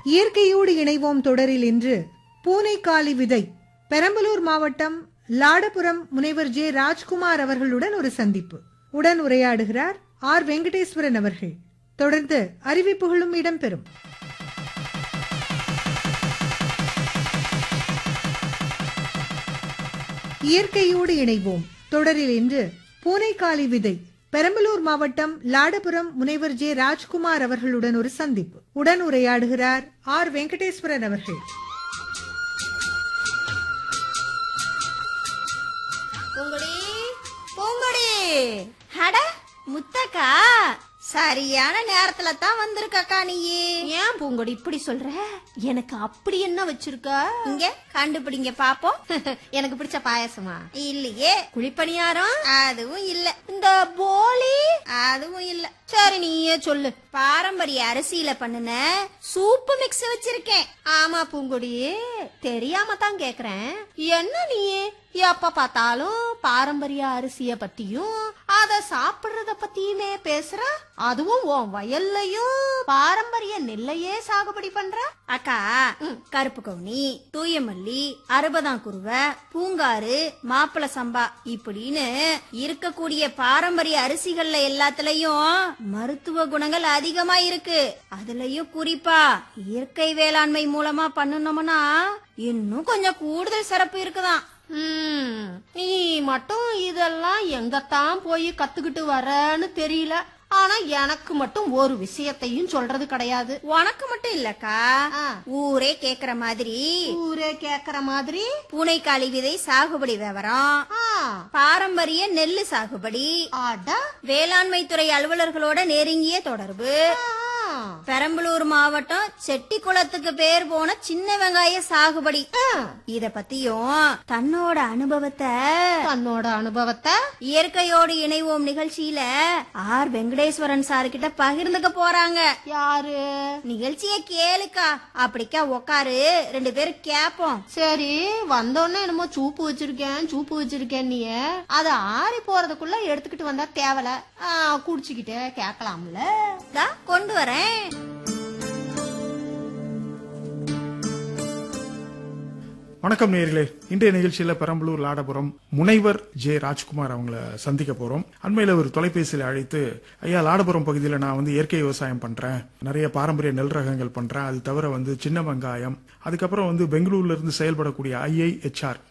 இயற்கையோடு இணைவோம் தொடரில் இன்று பூனைக்காலி விதை பெரம்பலூர் மாவட்டம் லாடபுரம் முனைவர் ஜே ராஜ்குமார் அவர்களுடன் ஒரு சந்திப்பு உடன் உரையாடுகிறார் ஆர் வெங்கடேஸ்வரன் அவர்கள் தொடர்ந்து அறிவிப்புகளும் இடம்பெறும் இயற்கையோடு இணைவோம் தொடரில் இன்று பூனைக்காலி விதை பெரம்பலூர் மாவட்டம் லாடபுரம் முனைவர் ஜே ராஜ்குமார் அவர்களுடன் ஒரு சந்திப்பு உடன் உரையாடுகிறார் ஆர் வெங்கடேஸ்வரன் அவர்கள் பூங்குடி பூங்குடி அட முத்தக்கா சரியான நேரத்துல தான் வந்திருக்கக்கா நீ ஏன் பூங்கொடி இப்படி சொல்ற எனக்கு அப்படி என்ன வச்சிருக்க இங்க கண்டுபிடிங்க பாப்போம் எனக்கு பிடிச்ச பாயசமா இல்லையே குழிப்பணியாரம் அதுவும் இல்ல இந்த போலி அதுவும் இல்ல சரி நீயே சொல்லு பாரம்பரிய அரிசியில பண்ணுன சூப்பு மிக்ஸ் வச்சிருக்கேன் ஆமா பூங்கொடி தெரியாம தான் கேக்குறேன் என்ன நீ எப்ப பார்த்தாலும் பாரம்பரிய அரிசிய பத்தியும் அத சாப்பிடுறத பத்தியுமே பேசுற அதுவும் உன் வயல்லையும் பாரம்பரிய நெல்லையே சாகுபடி பண்ற அக்கா கருப்பு கவுனி தூயமல்லி அறுபதாம் குருவை பூங்காறு மாப்பிள சம்பா இப்படின்னு இருக்கக்கூடிய பாரம்பரிய அரிசிகள்ல எல்லாத்துலயும் மருத்துவ குணங்கள் அதிகமா இருக்கு அதுலயும் குறிப்பா இயற்கை வேளாண்மை மூலமா பண்ணுனோம்னா இன்னும் கொஞ்சம் கூடுதல் சிறப்பு இருக்குதாம் ம், நீ மட்டும் இதெல்லாம் எங்கத்தான் போய் கத்துக்கிட்டு வரன்னு தெரியல ஆனா எனக்கு மட்டும் ஒரு விஷயத்தையும் சொல்றது கிடையாது உனக்கு மட்டும் இல்லக்கா ஆ. ஊரே கேக்குற மாதிரி ஊரே கேக்குற மாதிரி பூனைக்காளி விதை சாகுபடி விவரம் ஆ, பாரம்பரிய நெல்லு சாகுபடி அட, வேளாண்மை துறை அலுவலர்களோட நெருங்கிய தொடர்பு ஆ, பெரம்பலூர் மாவட்டம் செட்டிக்குளத்துக்கு பேர் போன சின்ன வெங்காய சாகுபடி இத பத்தியும் தன்னோட அனுபவத்தை தன்னோட அனுபவத்தை இயற்கையோடு இணைவோம் நிகழ்ச்சியில ஆர் வெங்கடேஸ்வரன் சார் கிட்ட பகிர்ந்துக்க போறாங்க யாரு நிகழ்ச்சிய கேளுக்கா அப்படிக்கா உக்காரு ரெண்டு பேரும் கேப்போம் சரி வந்தோடனே என்னமோ சூப்பு வச்சிருக்கேன் சூப்பு வச்சிருக்கேன் நீ அத ஆறி போறதுக்குள்ள எடுத்துக்கிட்டு வந்தா தேவல ஆ, குடிச்சுக்கிட்டே கேட்கலாம்ல தா கொண்டு வரேன் வணக்கம் நேயர்களே இன்றைய நிகழ்ச்சியில பெரம்பலூர் லாடபுரம் முனைவர் ஜே ராஜ்குமார் அவங்கள சந்திக்க போறோம் அண்மையில ஒரு தொலைபேசியில அழைத்து ஐயா லாடபுரம் பகுதியில நான் வந்து இயற்கை விவசாயம் பண்றேன் நிறைய பாரம்பரிய நெல் ரகங்கள் பண்றேன் அது தவிர வந்து சின்ன வெங்காயம் அதுக்கப்புறம் வந்து பெங்களூர்ல இருந்து செயல்படக்கூடிய ஐஐஹெச்ஆர்